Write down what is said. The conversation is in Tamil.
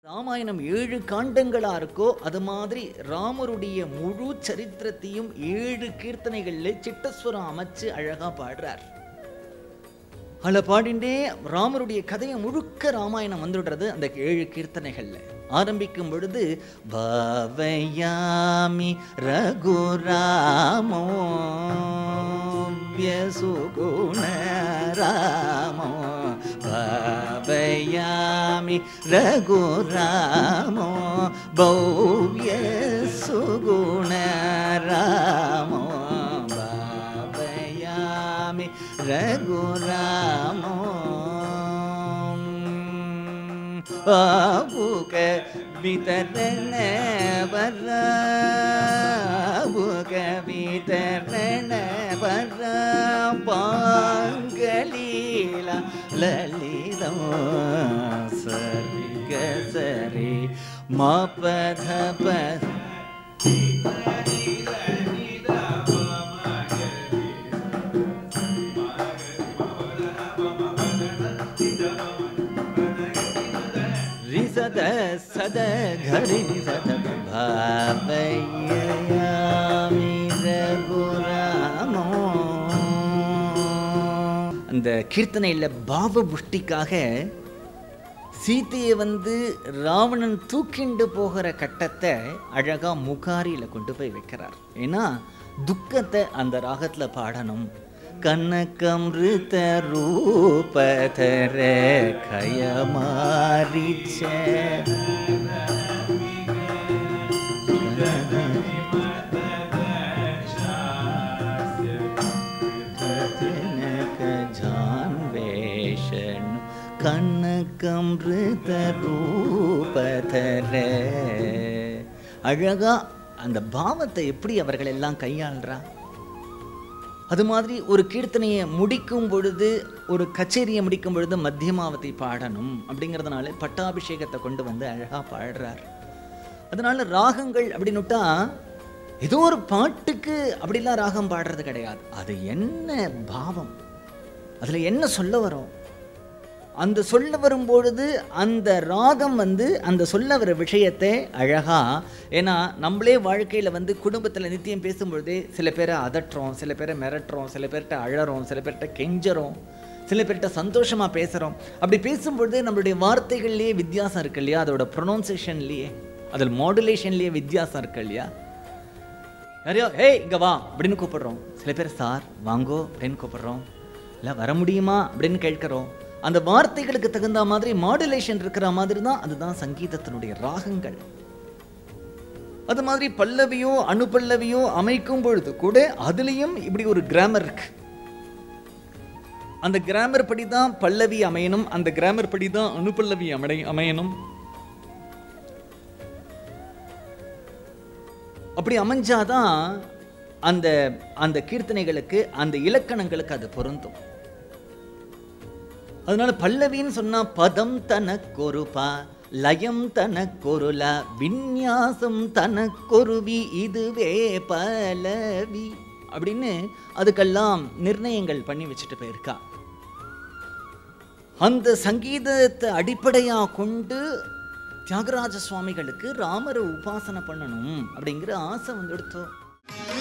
ராமாயணம் ஏழு காண்டங்களா இருக்கோ அது மாதிரி ராமருடைய முழு சரித்திரத்தையும் ஏழு கீர்த்தனைகள்ல சிட்டஸ்வரம் அமைச்சு அழகா பாடுறார் அதில் பாடிண்டே ராமருடைய கதையை முழுக்க ராமாயணம் வந்துடுறது அந்த ஏழு கீர்த்தனைகள்ல ஆரம்பிக்கும் பொழுது பாவயாமி ரகுராமோ வியசுகுண ராமோ பாவயாமி ரகுராமோ பௌவ்ய சுகுண ராமோ பாவயாமி ரகுராமோ ஆபுக விதரண வர ஆபுக விதரண வர பாங்கலீல லலிதம் சரி கசரி மாபதப ரிசத சத கரி நிசத பாவயாமி ரகுராமோ அந்த கீர்த்தனையில் பாவ புஷ்டிக்காக சீதையை வந்து ராவணன் தூக்கிண்டு போகிற கட்டத்தை அழகா முகாரியில் கொண்டு போய் வைக்கிறார் ஏன்னா துக்கத்தை அந்த ராகத்தில் பாடணும் கனகமிருத ரூபதர கயமாரிச்ச ஜான்வேஷன் கனகமிருத ரூபதர அழகா அந்த பாவத்தை எப்படி அவர்கள் எல்லாம் கையாள்றா அது மாதிரி ஒரு கீர்த்தனையை முடிக்கும் பொழுது ஒரு கச்சேரியை முடிக்கும் பொழுது மத்தியமாவத்தை பாடணும் அப்படிங்கிறதுனால பட்டாபிஷேகத்தை கொண்டு வந்து அழகாக பாடுறார் அதனால ராகங்கள் அப்படின்னுட்டா ஏதோ ஒரு பாட்டுக்கு அப்படிலாம் ராகம் பாடுறது கிடையாது அது என்ன பாவம் அதில் என்ன சொல்ல வரும் அந்த சொல்ல வரும்பொழுது அந்த ராகம் வந்து அந்த சொல்ல வர விஷயத்தை அழகா ஏன்னா நம்மளே வாழ்க்கையில் வந்து குடும்பத்தில் நித்தியம் பேசும்பொழுதே சில பேரை அதட்டுறோம் சில பேரை மிரட்டுறோம் சில பேர்கிட்ட அழறோம் சில பேர்கிட்ட கெஞ்சறோம் சில பேர்கிட்ட சந்தோஷமாக பேசுகிறோம் அப்படி பேசும்பொழுது நம்மளுடைய வார்த்தைகள்லேயே வித்தியாசம் இருக்கு இல்லையா அதோட ப்ரொனவுன்சேஷன்லேயே அதில் மாடுலேஷன்லேயே வித்தியாசம் இருக்கு இல்லையா யாரையோ ஏய் இங்கே வா அப்படின்னு கூப்பிடுறோம் சில பேர் சார் வாங்கோ அப்படின்னு கூப்பிடுறோம் இல்லை வர முடியுமா அப்படின்னு கேட்குறோம் அந்த வார்த்தைகளுக்கு தகுந்த மாதிரி மாடுலேஷன் இருக்கிற மாதிரி தான் அதுதான் சங்கீதத்தினுடைய ராகங்கள் அது மாதிரி பல்லவியோ அணுபல்லவியோ அமைக்கும் பொழுது கூட அதுலேயும் இப்படி ஒரு கிராமர் இருக்கு அந்த கிராமர் படி தான் பல்லவி அமையணும் அந்த கிராமர் படி தான் அணுபல்லவி அமை அமையணும் அப்படி அமைஞ்சாதான் அந்த அந்த கீர்த்தனைகளுக்கு அந்த இலக்கணங்களுக்கு அது பொருந்தும் அதனால பல்லவின்னு சொன்னா பதம் தனக்கொருபா லயம் தனக்கொருல விந்யாசம் தனக்கொருவி இதுவே பல்லவி அப்படின்னு அதுக்கெல்லாம் நிர்ணயங்கள் பண்ணி வச்சுட்டு போயிருக்கா அந்த சங்கீதத்தை அடிப்படையா கொண்டு தியாகராஜ சுவாமிகளுக்கு ராமரை உபாசனை பண்ணணும் அப்படிங்கிற ஆசை வந்து எடுத்தோம்